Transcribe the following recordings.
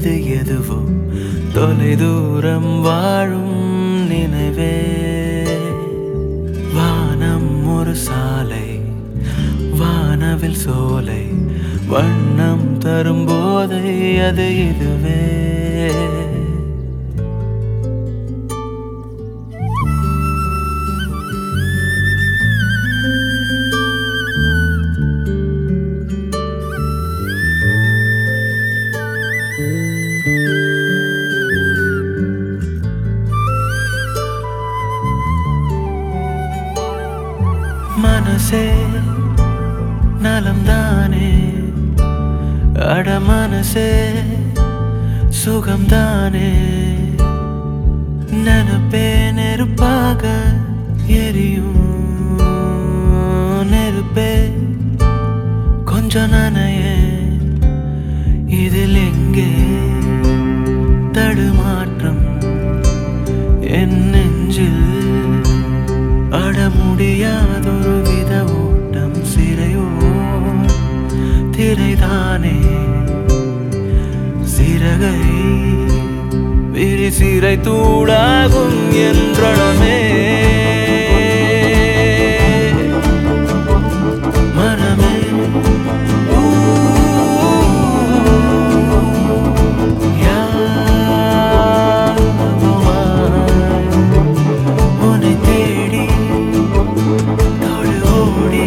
அது எதுவோ தொலை தூரம் வாழும் நினைவே வானம் ஒரு சாலை வானவில் சோலை வண்ணம் தரும் போதை அது இதுவே மனசே நலம்தானே அட மனசே சுகம்தானே நினப்பே நெருப்பாக எரியும் நெருப்பே கொஞ்சம் நனைய இதில் எங்கே தடுமாற்றம் என் நெஞ்சில் அட முடியாதொரு வித ஓட்டம் சிறையோ திரைதானே சிறகை விரி சிறை தூடாகும் என்றமே மனமே ஊ, யாருமாய் உன்னை தேடி தொடு ஓடி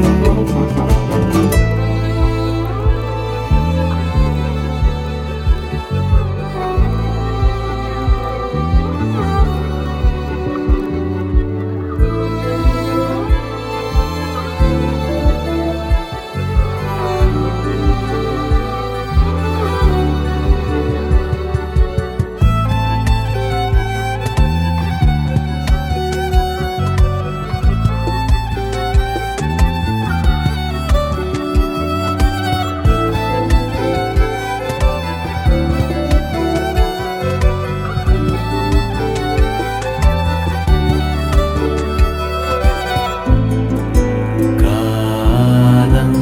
காலம்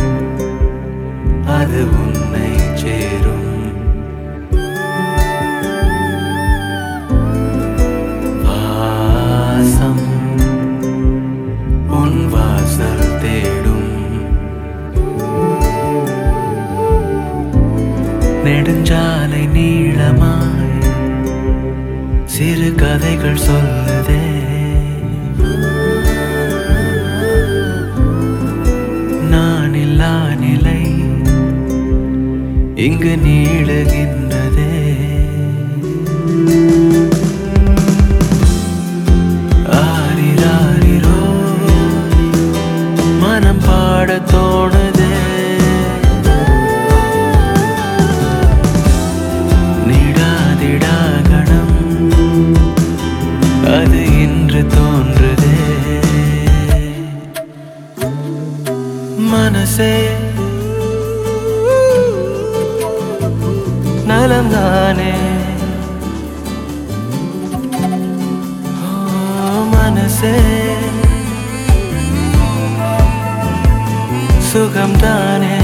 அது உன்னை சேரும் வாசம் உன் வாசல் தேடும் நெடுஞ்சாலை நீளமாய் சிறு கதைகள் சொல்லுதே நான் இல்லா நிலை இங்கு நீளுகின்றதே ஆரிராரிரோ மனம் பாடத் தோணுதே நிடாதிடா கணம் அது இன்று தோன்றுதே மனசே நலம்தானே ஓ, மனசே சுகம்தானே